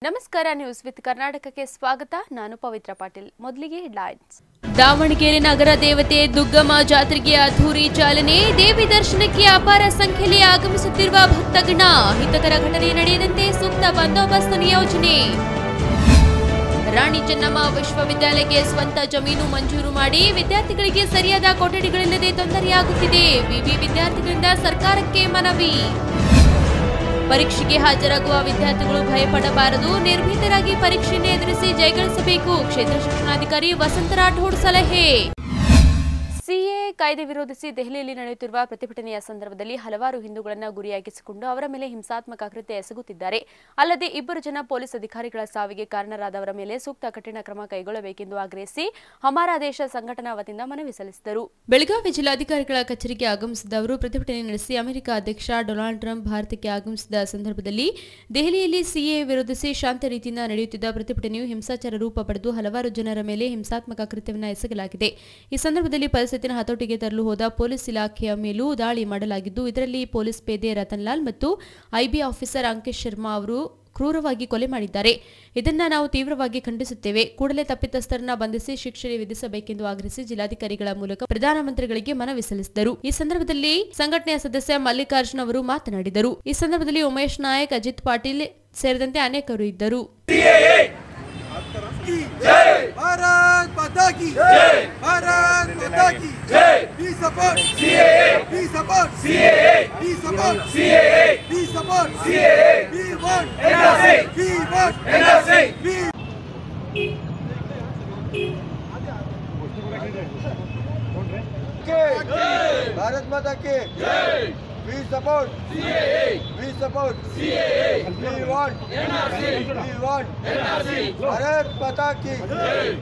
ನಮಸ್ಕಾರ news with ಕರ್ನಾಟಕಕ್ಕೆ ಸ್ವಾಗತ ನಾನು ಪವಿತ್ರ ಪಾಟೀಲ್ ಮೊದಲಿಗೆ ಹೆಡ್ಲೈನ್ಸ್ ದಾವಣಗೆರೆ ನಗರ ದೇವತೆ ದುಗ್ಗಮ್ಮ ಜಾತ್ರೆಗೆ ಅದ್ಧೂರಿ ಚಾಲನೆ ದೇವಿ ದರ್ಶನಕ್ಕೆ ಅಪಾರ ಸಂಖ್ಯೆಯಲ್ಲಿ ಆಗಮಿಸುತ್ತಿರುವ ಭಕ್ತಗಣ ಹಿತಕರ ಘಟನೆ ನಡೆಯದಂತೆ ಸೂಕ್ತ ಬಂದೋಬಸ್ತ್ ನಿಯೋಜನೆ ರಾಣಿ ಚೆನ್ನಮ್ಮ ವಿಶ್ವವಿದ್ಯಾಲಯಕ್ಕೆ ಸ್ವಂತ ಜಮೀನು ಮಂಜೂರು ಮಾಡಿ ವಿದ್ಯಾರ್ಥಿಗಳಿಗೆ ಸರಿಯಾದ ಕೊಠಡಿಗಳಿಲ್ಲದೆ ತೊಂದರೆಯಾಗುತ್ತಿದೆ ವಿವಿ ವಿದ್ಯಾರ್ಥಿಗಳಿಂದ ಸರ್ಕಾರಕ್ಕೆ ಮನವಿ ಪರೀಕ್ಷೆಗೆ ಹಾಜರಾಗುವ ವಿದ್ಯಾರ್ಥಿಗಳು ಭಯಪಡಬಾರದು ನಿರ್ಭೀತರಾಗಿ ಪರೀಕ್ಷೆಯನ್ನು ಎದುರಿಸಿ ಜಯಗಳಿಸಬೇಕು ಕ್ಷೇತ್ರ ಶಿಕ್ಷಣಾಧಿಕಾರಿ ವಸಂತ ರಾಠೋಡ್ ಸಲಹೆ ಸಿಎ ಕಾಯ್ದೆ ವಿರೋಧಿಸಿ ದೆಹಲಿಯಲ್ಲಿ ನಡೆಯುತ್ತಿರುವ ಪ್ರತಿಭಟನೆಯ ಸಂದರ್ಭದಲ್ಲಿ ಹಲವಾರು ಹಿಂದೂಗಳನ್ನು ಗುರಿಯಾಗಿಸಿಕೊಂಡು ಅವರ ಮೇಲೆ ಹಿಂಸಾತ್ಮಕ ಕೃತ್ಯ ಎಸಗುತ್ತಿದ್ದಾರೆ ಅಲ್ಲದೆ ಇಬ್ಬರು ಜನ ಪೊಲೀಸ್ ಅಧಿಕಾರಿಗಳ ಸಾವಿಗೆ ಕಾರಣರಾದವರ ಮೇಲೆ ಸೂಕ್ತ ಕಠಿಣ ಕ್ರಮ ಕೈಗೊಳ್ಳಬೇಕೆಂದು ಆಗ್ರಹಿಸಿ ಹಮಾರ ದೇಶ ಸಂಘಟನಾ ವತಿಯಿಂದ ಮನವಿ ಸಲ್ಲಿಸಿದರು ಬೆಳಗಾವಿ ಜಿಲ್ಲಾಧಿಕಾರಿಗಳ ಕಚೇರಿಗೆ ಆಗಮಿಸಿದ ಅವರು ಪ್ರತಿಭಟನೆ ನಡೆಸಿ ಅಮೆರಿಕ ಅಧ್ಯಕ್ಷ ಡೊನಾಲ್ಡ್ ಟ್ರಂಪ್ ಭಾರತಕ್ಕೆ ಆಗಮಿಸಿದ ಸಂದರ್ಭದಲ್ಲಿ ದೆಹಲಿಯಲ್ಲಿ ಸಿಎ ವಿರೋಧಿಸಿ ಶಾಂತ ರೀತಿಯಿಂದ ನಡೆಯುತ್ತಿದ್ದ ಪ್ರತಿಭಟನೆಯು ಹಿಂಸಾಚಾರ ರೂಪ ಪಡೆದು ಹಲವಾರು ಜನರ ಮೇಲೆ ಹಿಂಸಾತ್ಮಕ ಕೃತ್ಯವನ್ನು ಎಸಗಲಾಗಿದೆ ಈ ಸಂದರ್ಭದಲ್ಲಿ ಪರಿಸ್ಥಿತಿಯನ್ನು ಹತೋಟಿಗೆ ತರಲು ಹೋದ ಪೊಲೀಸ್ ಇಲಾಖೆಯ ಮೇಲೂ ದಾಳಿ ಮಾಡಲಾಗಿದ್ದು ಇದರಲ್ಲಿ ಪೊಲೀಸ್ ಪೇದೆ ರತನ್ ಲಾಲ್ ಮತ್ತು ಐಬಿ ಆಫೀಸರ್ ಅಂಕಿಶ್ ಶರ್ಮಾ ಅವರು ಕ್ರೂರವಾಗಿ ಕೊಲೆ ಮಾಡಿದ್ದಾರೆ ಇದನ್ನ ನಾವು ತೀವ್ರವಾಗಿ ಖಂಡಿಸುತ್ತೇವೆ ಕೂಡಲೇ ತಪ್ಪಿತಸ್ಥರನ್ನ ಬಂಧಿಸಿ ಶಿಕ್ಷೆ ವಿಧಿಸಬೇಕೆಂದು ಆಗ್ರಹಿಸಿ ಜಿಲ್ಲಾಧಿಕಾರಿಗಳ ಮೂಲಕ ಪ್ರಧಾನಮಂತ್ರಿಗಳಿಗೆ ಮನವಿ ಸಲ್ಲಿಸಿದರು ಈ ಸಂದರ್ಭದಲ್ಲಿ ಸಂಘಟನೆಯ ಸದಸ್ಯ ಮಲ್ಲಿಕಾರ್ಜುನ್ ಅವರು ಮಾತನಾಡಿದರು ಈ ಸಂದರ್ಭದಲ್ಲಿ ಉಮೇಶ್ ನಾಯಕ್ ಅಜಿತ್ ಪಾಟೀಲ್ ಸೇರಿದಂತೆ ಅನೇಕರು ಇದ್ದರು भारत माता की जय भारत माता की जय we support CAA we support CAA we support CAA we support CAA we want NRC we want NRC we Bharat Mata के जय we support CAA we support CAA we want NRC we want NRC Bharat Mata की जय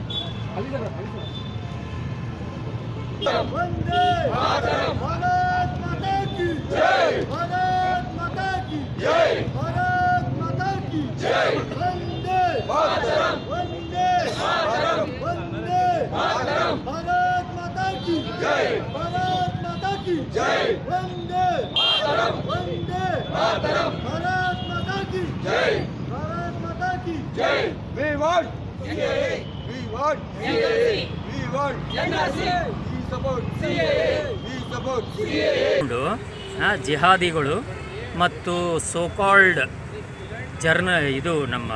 वंदे मातरम भारत माता की जय भारत माता की जय भारत माता की जय वंदे मातरम वंदे मातरम वंदे मातरम भारत माता की जय भारत माता की जय वंदे मातरम वंदे मातरम भारत माता की जय भारत माता की जय we want CAA we want CAA we want NRC we support CAA we support CAA ಕೊಂಡು, ಆ, ಜಿಹಾದಿಗಳು ಮತ್ತು ಸೋಕಾಲ್ಡ್ ಜರ್ನ ಇದು ನಮ್ಮ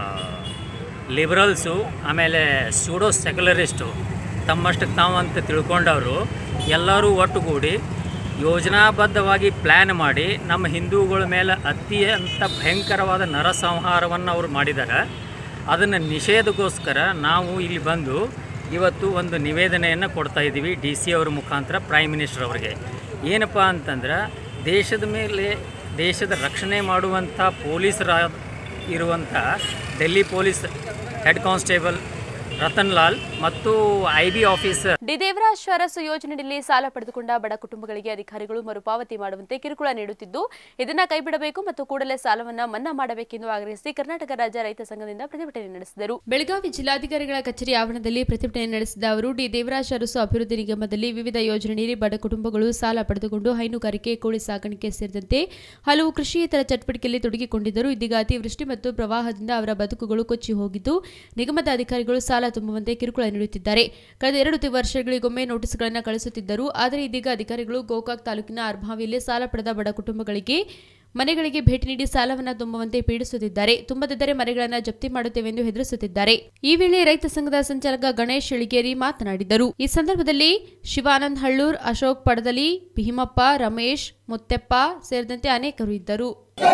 ಲಿಬರಲ್ಸು ಆಮೇಲೆ ಸ್ಯೂಡೋ ಸೆಕ್ಯುಲರಿಸ್ಟು ತಮ್ಮಷ್ಟಕ್ಕೆ ತಾವು ಅಂತ ತಿಳ್ಕೊಂಡವರು ಎಲ್ಲರೂ ಒಟ್ಟುಗೂಡಿ ಯೋಜನಾಬದ್ಧವಾಗಿ ಪ್ಲ್ಯಾನ್ ಮಾಡಿ ನಮ್ಮ ಹಿಂದೂಗಳ ಮೇಲೆ ಅತ್ಯಂತ ಭಯಂಕರವಾದ ನರಸಂಹಾರವನ್ನು ಅವರು ಮಾಡಿದ್ದಾರೆ ಅದನ್ನು ನಿಷೇಧಕ್ಕೋಸ್ಕರ ನಾವು ಇಲ್ಲಿ ಬಂದು ಇವತ್ತು ಒಂದು ನಿವೇದನೆಯನ್ನು ಕೊಡ್ತಾ ಇದ್ದೀವಿ ಡಿ ಸಿ ಅವ್ರ ಮುಖಾಂತರ ಪ್ರೈಮ್ ಮಿನಿಸ್ಟರ್ ಅವರಿಗೆ ಏನಪ್ಪ ಅಂತಂದ್ರೆ ದೇಶದ ಮೇಲೆ ದೇಶದ ರಕ್ಷಣೆ ಮಾಡುವಂಥ ಪೊಲೀಸರ ಇರುವಂಥ Delhi police head constable Ratan Lal ಮತ್ತು I B officer D Devaraj Urs ಯೋಜನೆಯಲ್ಲಿ ಸಾಲ ಪಡೆದುಕೊಂಡ ಬಡ ಕುಟುಂಬಗಳಿಗೆ ಅಧಿಕಾರಿಗಳು ಮರುಪಾವತಿ ಮಾಡುವಂತೆ ಕಿರುಕುಳ ನೀಡುತ್ತಿದ್ದು ಇದನ್ನ ಕೈಬಿಡಬೇಕು ಮತ್ತು ಕೂಡಲೇ ಸಾಲವನ್ನ ಮನ್ನಾ ಮಾಡಬೇಕೆಂದು ಆಗ್ರಹಿಸಿ ಕರ್ನಾಟಕ ರಾಜ್ಯ ರೈತ ಸಂಘದಿಂದ ಪ್ರತಿಭಟನೆ ನಡೆಸಿದರು ಬೆಳಗಾವಿ ಜಿಲ್ಲಾಧಿಕಾರಿಗಳ ಕಚೇರಿ ಆವರಣದಲ್ಲಿ ಪ್ರತಿಭಟನೆ ನಡೆಸಿದ ಅವರು ಡಿ ದೇವರಾಜ್ ಅರಸು ಅಭಿವೃದ್ಧಿ ನಿಗಮದಲ್ಲಿ ವಿವಿಧ ಯೋಜನೆಯಲ್ಲಿ ಬಡ ಕುಟುಂಬಗಳು ಸಾಲ ಪಡೆದುಕೊಂಡು ಹೈನುಗಾರಿಕೆ ಕೋಳಿ ಸಾಕಾಣಿಕೆ ಸೇರಿದಂತೆ ಹಲವು ಕೃಷಿಯೇತರ ಚಟುವಟಿಕೆಯಲ್ಲಿ ತೊಡಗಿಕೊಂಡಿದ್ದರು ಇದೀಗ ಅತಿವೃಷ್ಟಿ ಮತ್ತು ಪ್ರವಾಹದಿಂದ ಅವರ ಬದುಕುಗಳು ಕೊಚ್ಚಿ ಹೋಗಿದ್ದು ನಿಗಮದ ಅಧಿಕಾರಿಗಳು ಸಾಲ ತುಂಬುವಂತೆ ಕಿರುಕುಳ ನೀಡುತ್ತಿದ್ದಾರೆ ಕಳೆದ ಎರಡು ತಿ- ವರ್ಷಗಳಿಗೊಮ್ಮೆ ನೋಟಿಸ್ಗಳನ್ನು ಕಳಿಸುತ್ತಿದ್ದರು ಆದರೆ ಇದೀಗ ಅಧಿಕಾರಿಗಳು ಗೋಕಾಕ್ ತಾಲೂಕಿನ ಅರ್ಭಾವಿಯಲ್ಲಿ ಸಾಲ ಪಡೆದ ಬಡ ಕುಟುಂಬಗಳಿಗೆ ಮನೆಗಳಿಗೆ ಭೇಟಿ ನೀಡಿ ಸಾಲವನ್ನ ತುಂಬುವಂತೆ ಪೀಡಿಸುತ್ತಿದ್ದಾರೆ ತುಂಬದಿದ್ದರೆ ಮನೆಗಳನ್ನು ಜಪ್ತಿ ಮಾಡುತ್ತೇವೆ ಎಂದು ಹೆದರಿಸುತ್ತಿದ್ದಾರೆ ಈ ವೇಳೆ ರೈತ ಸಂಘದ ಸಂಚಾಲಕ ಗಣೇಶ್ ಇಳಿಗೇರಿ ಮಾತನಾಡಿದರು ಈ ಸಂದರ್ಭದಲ್ಲಿ ಶಿವಾನಂದ್ ಹಳ್ಳೂರ್ ಅಶೋಕ್ ಪಡದಲಿ ಭೀಮಪ್ಪ ರಮೇಶ್ ಮುತ್ತೆಪ್ಪ ಸೇರಿದಂತೆ ಅನೇಕರು ಇದ್ದರು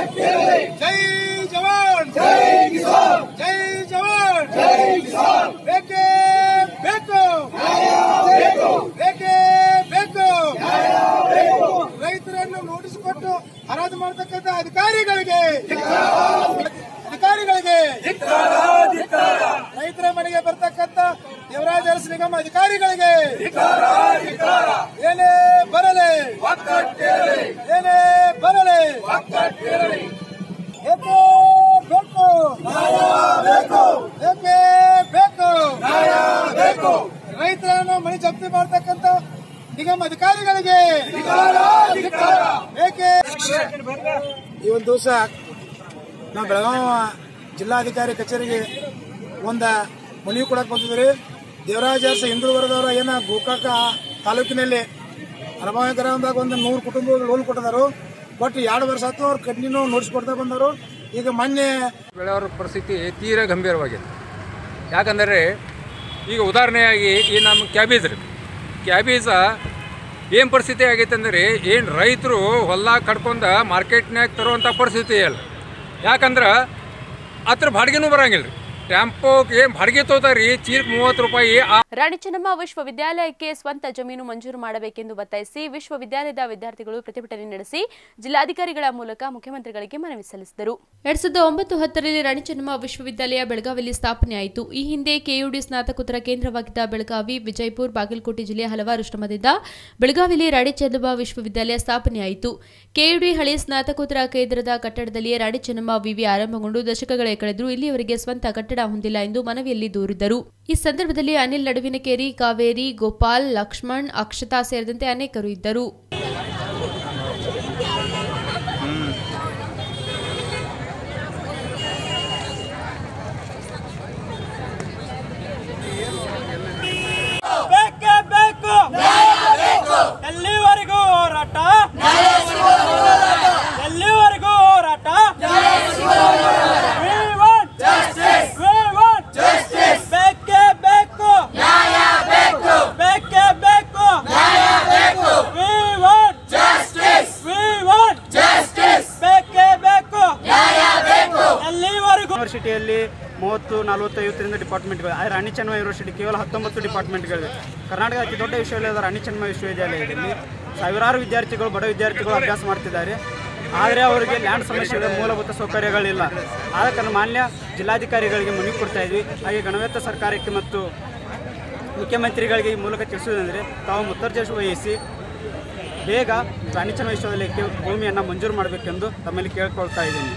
जय जवान जय किसान जय जवान जय किसान बेके बेको ಬೇಕು ಬೇಕೇ ಬೇಕು ರೈತರನ್ನು ನೋಟಿಸ್ ಕೊಟ್ಟು ಹರಾಜು ಮಾಡತಕ್ಕಂತ ಅಧಿಕಾರಿಗಳಿಗೆ ಅಧಿಕಾರಿಗಳಿಗೆ ರೈತರ ಮನೆಗೆ ಬರ್ತಕ್ಕಂತ ದೇವರಾಜ ಅರಸು ನಿಗಮ ಅಧಿಕಾರಿಗಳಿಗೆ ಏನೇ ಬರಲಿ ಏನೇ ಬರಲಿ ಬೇಕು ಬೇಕು ಬೇಕು ಬೇಕೇ ಬೇಕು ಬೇಕು ರೈತರನ್ನು ಮನೆ ಜಪ್ತಿ ಮಾಡ್ತಕ್ಕಂತ ನಿಗಮ ಅಧಿಕಾರಿಗಳಿಗೆ ಬೇಕೇ ಈ ಒಂದು ದಿವಸ ನಾವು ಬೆಳಗಾವಿ ಜಿಲ್ಲಾಧಿಕಾರಿ ಕಚೇರಿಗೆ ಒಂದು ಮನವಿ ಕೊಡಕ್ಕೆ ಬಂದಿದ್ರಿ ದೇವರಾಜ ಅರಸ ಹಿಂದುಳಿದವರದವರ ಏನ ಗೋಕಾಕ ತಾಲೂಕಿನಲ್ಲಿ ಅನುಭವಿ ಗ್ರಾಮದಾಗ ಒಂದು ನೂರು ಕುಟುಂಬ ಲೋನ್ ಕೊಟ್ಟಿದ್ದಾರೆ ಬಟ್ ಎರಡು ವರ್ಷ ಆಯ್ತು ಅವ್ರು ಕಂಟಿನ್ಯೂ ನೋಟಿಸ್ ಕೊಡ್ತಾ ಬಂದರು ಈಗ ಮೊನ್ನೆ ಬೆಳೆಯವರ ಪರಿಸ್ಥಿತಿ ತೀರಾ ಗಂಭೀರವಾಗಿದೆ ಯಾಕಂದರೆ ಈಗ ಉದಾಹರಣೆಯಾಗಿ ಈ ನಮ್ಮ ಕ್ಯಾಬೇಜ್ ರೀ ಕ್ಯಾಬೇಜ ಏನು ಪರಿಸ್ಥಿತಿ ಆಗೈತೆ ಅಂದರೆ ಏನು ರೈತರು ಹೊಲ ಕಡ್ಕೊಂಡು ಮಾರ್ಕೆಟ್ನ್ಯಾಗ ತರುವಂಥ ಪರಿಸ್ಥಿತಿ ಇಲ್ಲ ಯಾಕಂದ್ರೆ ಅದ್ರ ಬಾಡಿಗೆನೂ ಬರಂಗಿಲ್ಲ ರೀ ಟ್ಯಾಂಪೋಗೆ ಏನು ಬಾಡಿಗೆ ತೋತಾರಿ ಚೀರ್ಕ್ ಮೂವತ್ತು ರೂಪಾಯಿ ಆ ರಾಣಿ ಚೆನ್ನಮ್ಮ ವಿಶ್ವವಿದ್ಯಾಲಯಕ್ಕೆ ಸ್ವಂತ ಜಮೀನು ಮಂಜೂರು ಮಾಡಬೇಕೆಂದು ಒತ್ತಾಯಿಸಿ ವಿಶ್ವವಿದ್ಯಾಲಯದ ವಿದ್ಯಾರ್ಥಿಗಳು ಪ್ರತಿಭಟನೆ ನಡೆಸಿ ಜಿಲ್ಲಾಧಿಕಾರಿಗಳ ಮೂಲಕ ಮುಖ್ಯಮಂತ್ರಿಗಳಿಗೆ ಮನವಿ ಸಲ್ಲಿಸಿದರು ಎರಡ್ ಸಾವಿರದ ಒಂಬತ್ತು ಹತ್ತರಲ್ಲಿ ರಾಣಿ ಚೆನ್ನಮ್ಮ ವಿಶ್ವವಿದ್ಯಾಲಯ ಬೆಳಗಾವಿಯಲ್ಲಿ ಸ್ಥಾಪನೆಯಾಯಿತು ಈ ಹಿಂದೆ ಕೆಯುಡಿ ಸ್ನಾತಕೋತ್ತರ ಕೇಂದ್ರವಾಗಿದ್ದ ಬೆಳಗಾವಿ ವಿಜಯಪುರ ಬಾಗಲಕೋಟೆ ಜಿಲ್ಲೆಯ ಹಲವಾರು ಶ್ರಮದಿಂದ ಬೆಳಗಾವಿಯಲ್ಲಿ ರಾಣಿ ಚೆನ್ನಮ್ಮ ವಿಶ್ವವಿದ್ಯಾಲಯ ಸ್ಥಾಪನೆಯಾಯಿತು ಕೆಯುಡಿ ಹಳೆಯ ಸ್ನಾತಕೋತ್ತರ ಕೇಂದ್ರದ ಕಟ್ಟಡದಲ್ಲಿಯೇ ರಾಣಿ ಚೆನ್ನಮ್ಮ ವಿವಿ ಆರಂಭಗೊಂಡು ದಶಕಗಳೇ ಕಳೆದರೂ ಇಲ್ಲಿಯವರೆಗೆ ಸ್ವಂತ ಕಟ್ಟಡ ಹೊಂದಿಲ್ಲ ಎಂದು ಮನವಿಯಲ್ಲಿ ದೂರಿದ್ದರು ಈ ಸಂದರ್ಭದಲ್ಲಿ ಅನಿಲ್ ನಡುವಿನಕೇರಿ ಕಾವೇರಿ ಗೋಪಾಲ್ ಲಕ್ಷ್ಮಣ್ ಅಕ್ಷತಾ ಸೇರಿದಂತೆ ಅನೇಕರು ಇದ್ದರು ಬೇಕೇ ಬೇಕು ಎಲ್ಲಿವರೆಗೂ ಹೋರಾಟ ಎಲ್ಲಿವರೆಗೂ ಹೋರಾಟ We want justice. We want justice. ಬೇಕೇ ಬೇಕು ಬೇಕೇ ಬೇಕು We want justice. We want justice. ಬೇಕೇ ಬೇಕು ಎಲ್ಲಿವರೆಗೂ ಯೂನಿವರ್ಸಿಟಿಯಲ್ಲಿ ಮೂವತ್ತು ನಲವತ್ತು ಐವತ್ತರಿಂದ ಡಿಪಾರ್ಟ್ಮೆಂಟ್ಗಳು ಆದರೆ ರಾಣಿ ಚೆನ್ನಮ್ಮ ಯೂನಿವರ್ಸಿಟಿ ಕೇವಲ ಹತ್ತೊಂಬತ್ತು ಡಿಪಾರ್ಟ್ಮೆಂಟ್ಗಳಿವೆ ಕರ್ನಾಟಕದ ಅತಿ ದೊಡ್ಡ ವಿಶ್ವವಿದ್ಯಾಲಯದ ರಾಣಿ ಚೆನ್ನಮ್ಮ ವಿಶ್ವವಿದ್ಯಾಲಯದಲ್ಲಿ ಸಾವಿರಾರು ವಿದ್ಯಾರ್ಥಿಗಳು ಬಡ ವಿದ್ಯಾರ್ಥಿಗಳು ಅಭ್ಯಾಸ ಮಾಡ್ತಿದ್ದಾರೆ ಆದರೆ ಅವರಿಗೆ ಲ್ಯಾಂಡ್ ಸಮಸ್ಯೆ ಮೂಲಭೂತ ಸೌಕರ್ಯಗಳಿಲ್ಲ ಆದ ಕಾರಣ ಮಾನ್ಯ ಜಿಲ್ಲಾಧಿಕಾರಿಗಳಿಗೆ ಮನವಿ ಕೊಡ್ತಾ ಇದ್ವಿ ಹಾಗೆ ಗಣವೇತ್ತ ಸರ್ಕಾರಕ್ಕೆ ಮತ್ತು ಮುಖ್ಯಮಂತ್ರಿಗಳಿಗೆ ಈ ಮೂಲಕ ತಿಳಿಸುವುದೆಂದರೆ ತಾವು ಮುತ್ತರ್ಜಿ ವಹಿಸಿ ಬೇಗ ರಾಣಿ ಚೆನ್ನಮ್ಮ ವಿಶ್ವವಿದ್ಯಾಲಯಕ್ಕೆ ಭೂಮಿಯನ್ನು ಮಂಜೂರು ಮಾಡಬೇಕೆಂದು ತಮ್ಮಲ್ಲಿ ಕೇಳ್ಕೊಳ್ತಾ ಇದ್ದೀನಿ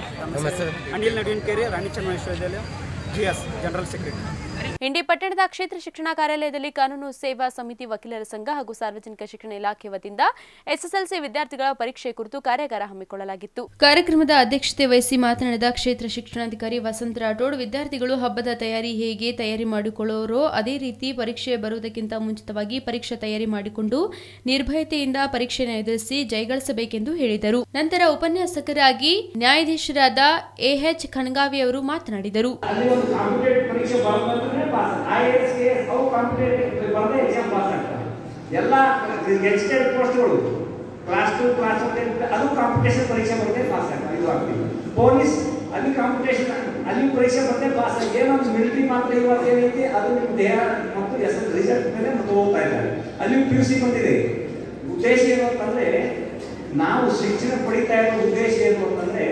ಅನಿಲ್ ನವೀನ್ ಕೆರೆ ರಾಣಿ ಚೆನ್ನಮ್ಮ ವಿಶ್ವವಿದ್ಯಾಲಯ G S general secretary Indi ಪಟ್ಟಣದ ಕ್ಷೇತ್ರ ಶಿಕ್ಷಣ ಕಾರ್ಯಾಲಯದಲ್ಲಿ ಕಾನೂನು ಸೇವಾ ಸಮಿತಿ ವಕೀಲರ ಸಂಘ ಹಾಗೂ ಸಾರ್ವಜನಿಕ ಶಿಕ್ಷಣ ಇಲಾಖೆ ವತಿಯಿಂದ ಎಸ್ಎಸ್ಎಲ್ಸಿ ವಿದ್ಯಾರ್ಥಿಗಳ ಪರೀಕ್ಷೆ ಕುರಿತು ಕಾರ್ಯಾಗಾರ ಹಮ್ಮಿಕೊಳ್ಳಲಾಗಿತ್ತು ಕಾರ್ಯಕ್ರಮದ ಅಧ್ಯಕ್ಷತೆ ವಹಿಸಿ ಮಾತನಾಡಿದ ಕ್ಷೇತ್ರ ಶಿಕ್ಷಣಾಧಿಕಾರಿ ವಸಂತ ರಾಠೋಡ್ ವಿದ್ಯಾರ್ಥಿಗಳು ಹಬ್ಬದ ತಯಾರಿ ಹೇಗೆ ತಯಾರಿ ಮಾಡಿಕೊಳ್ಳೋರೋ ಅದೇ ರೀತಿ ಪರೀಕ್ಷೆ ಬರುವುದಕ್ಕಿಂತ ಮುಂಚಿತವಾಗಿ ಪರೀಕ್ಷೆ ತಯಾರಿ ಮಾಡಿಕೊಂಡು ನಿರ್ಭಯತೆಯಿಂದ ಪರೀಕ್ಷೆಯನ್ನು ಎದುರಿಸಿ ಜಯಗಳಿಸಬೇಕೆಂದು ಹೇಳಿದರು ನಂತರ ಉಪನ್ಯಾಸಕರಾಗಿ ನ್ಯಾಯಾಧೀಶರಾದ ಎಎಚ್ ಖಣ್ಗಾವಿ ಅವರು ಮಾತನಾಡಿದರು ಅಲ್ಲಿ ಒಂದು ಕಾಂಪಿಟೇಟಿವ್ ಪರೀಕ್ಷೆ ಬರೋದಂದ್ರೆ pass I S K S ಅವು ಕಾಂಪಿಟೇಟಿವ್ ಬರದೆ ಎಕ್ಸಾಮ್ ಪಾಸ್ ಆಗ್ತವೆ ಎಲ್ಲ ಎಕ್ಸ್ಟೆಂಡ್ ಪೋಸ್ಟ್ಗಳು ಕ್ಲಾಸ್ ಟು ಕ್ಲಾಸ್ ಅದು ಕಾಂಪಿಟೇಷನ್ ಪರೀಕ್ಷೆ ಬರದೆ ಪಾಸ್ ಆಗ್ತವೆ ಇದು ಆಗ್ತೀವಿ ಪೊಲೀಸ್ ಅಲ್ಲಿ ಕಾಂಪಿಟೇಷನ್ ಅಲ್ಲಿ ಪರೀಕ್ಷೆ ಬರದೆ ಪಾಸ್ ಆಗಿ ಏನೊಂದು ಮಿಲಿಟರಿ ಮಾತ್ರ ಇವಾಗ ಏನೈತಿ ಅದು ನಿಮ್ಮ ದೇಹ ಮತ್ತು ಎಸ್ ರಿಸಲ್ಟ್ ಮೇಲೆ ತಗೋತಾ ಇದ್ದಾರೆ ಅಲ್ಲಿ ಪಿ ಯು ಸಿ ಬಂದಿದೆ ಉದ್ದೇಶ ಏನು ಅಂತಂದ್ರೆ ನಾವು ಶಿಕ್ಷಣ ಪಡಿತಾ ಇರೋ ಉದ್ದೇಶ ಏನು ಅಂತಂದ್ರೆ